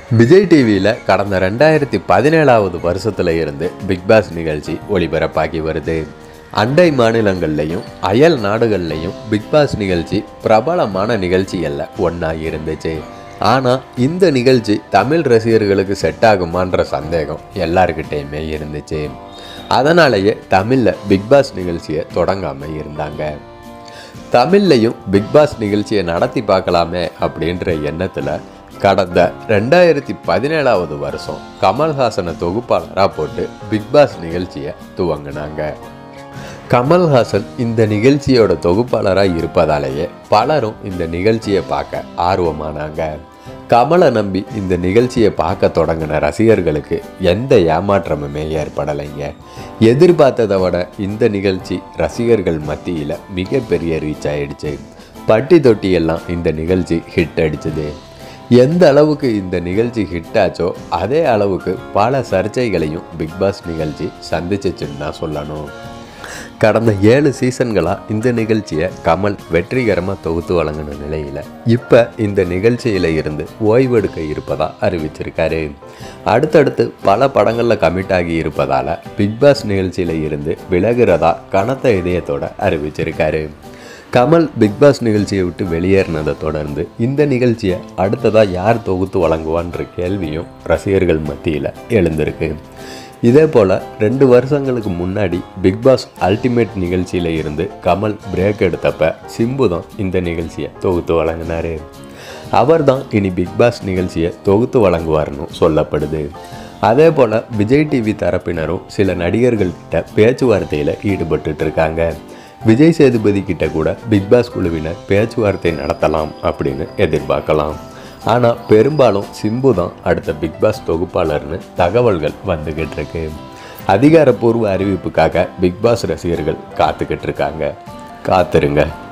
விஜய் டிவியில் கடந்த ரெண்டாயிரத்தி பதினேழாவது வருஷத்துல இருந்து பிக் பாஸ் நிகழ்ச்சி ஒளிபரப்பாகி வருது அண்டை மாநிலங்கள்லையும் அயல் நாடுகள்லையும் பிக் பாஸ் நிகழ்ச்சி பிரபலமான நிகழ்ச்சிகளில் ஒன்றா இருந்துச்சு ஆனால் இந்த நிகழ்ச்சி தமிழ் ரசிகர்களுக்கு செட் ஆகுமான்ற சந்தேகம் எல்லார்கிட்டேயுமே இருந்துச்சு அதனாலேயே தமிழில் பிக் பாஸ் நிகழ்ச்சியை தொடங்காமல் இருந்தாங்க தமிழ்லையும் பிக் பாஸ் நிகழ்ச்சியை நடத்தி பார்க்கலாமே அப்படின்ற எண்ணத்தில் கடந்த ரெண்டாயிரத்தி பதினேழாவது வருஷம் கமல்ஹாசனை தொகுப்பாளராக போட்டு பிக் பாஸ் நிகழ்ச்சியை துவங்கினாங்க கமல்ஹாசன் இந்த நிகழ்ச்சியோட தொகுப்பாளராக இருப்பதாலேயே பலரும் இந்த நிகழ்ச்சியை பார்க்க ஆர்வமானாங்க கமலை நம்பி இந்த நிகழ்ச்சியை பார்க்க தொடங்கின ரசிகர்களுக்கு எந்த ஏமாற்றமுமே ஏற்படலைங்க எதிர்பார்த்ததை விட இந்த நிகழ்ச்சி ரசிகர்கள் மத்தியில் மிகப்பெரிய ரீச் ஆயிடுச்சு பட்டி தொட்டி எல்லாம் இந்த நிகழ்ச்சி ஹிட் அடிச்சது எந்த அளவுக்கு இந்த நிகழ்ச்சி ஹிட் ஆச்சோ அதே அளவுக்கு பல சர்ச்சைகளையும் பிக் பாஸ் நிகழ்ச்சி சந்திச்சிச்சுன்னு தான் சொல்லணும் கடந்த ஏழு சீசன்களாக இந்த நிகழ்ச்சியை கமல் வெற்றிகரமாக தொகுத்து வழங்கின நிலையில் இப்போ இந்த நிகழ்ச்சியில் இருந்து ஓய்வெடுக்க இருப்பதாக அறிவிச்சிருக்காரு அடுத்தடுத்து பல படங்களில் கமிட் ஆகி இருப்பதால் பிக் பாஸ் நிகழ்ச்சியில் இருந்து விலகுறதா கனத்த இதயத்தோட அறிவிச்சிருக்காரு கமல் பிக் பாஸ் நிகழ்ச்சியை விட்டு வெளியேறினதை தொடர்ந்து இந்த நிகழ்ச்சியை அடுத்ததாக யார் தொகுத்து வழங்குவான்ற கேள்வியும் ரசிகர்கள் மத்தியில் எழுந்திருக்கு இதே போல் ரெண்டு வருஷங்களுக்கு முன்னாடி பிக் பாஸ் அல்டிமேட் நிகழ்ச்சியில் இருந்து கமல் பிரேக் எடுத்தப்ப சிம்பு தான் இந்த நிகழ்ச்சியை தொகுத்து வழங்கினார் அவர் தான் இனி பிக் பாஸ் நிகழ்ச்சியை தொகுத்து வழங்குவார்னு சொல்லப்படுது அதே போல் விஜய் டிவி தரப்பினரும் சில நடிகர்கள்கிட்ட பேச்சுவார்த்தையில் ஈடுபட்டுட்டு இருக்காங்க விஜய் சேதுபதி கிட்ட கூட பிக் பாஸ் குழுவினர் பேச்சுவார்த்தை நடத்தலாம் அப்படின்னு எதிர்பார்க்கலாம் ஆனால் பெரும்பாலும் சிம்பு தான் அடுத்த பிக் பாஸ் தொகுப்பாளர்னு தகவல்கள் வந்துக்கிட்டு இருக்கு அதிகாரப்பூர்வ அறிவிப்புக்காக பிக் பாஸ் ரசிகர்கள் காத்துக்கிட்டு இருக்காங்க காத்துருங்க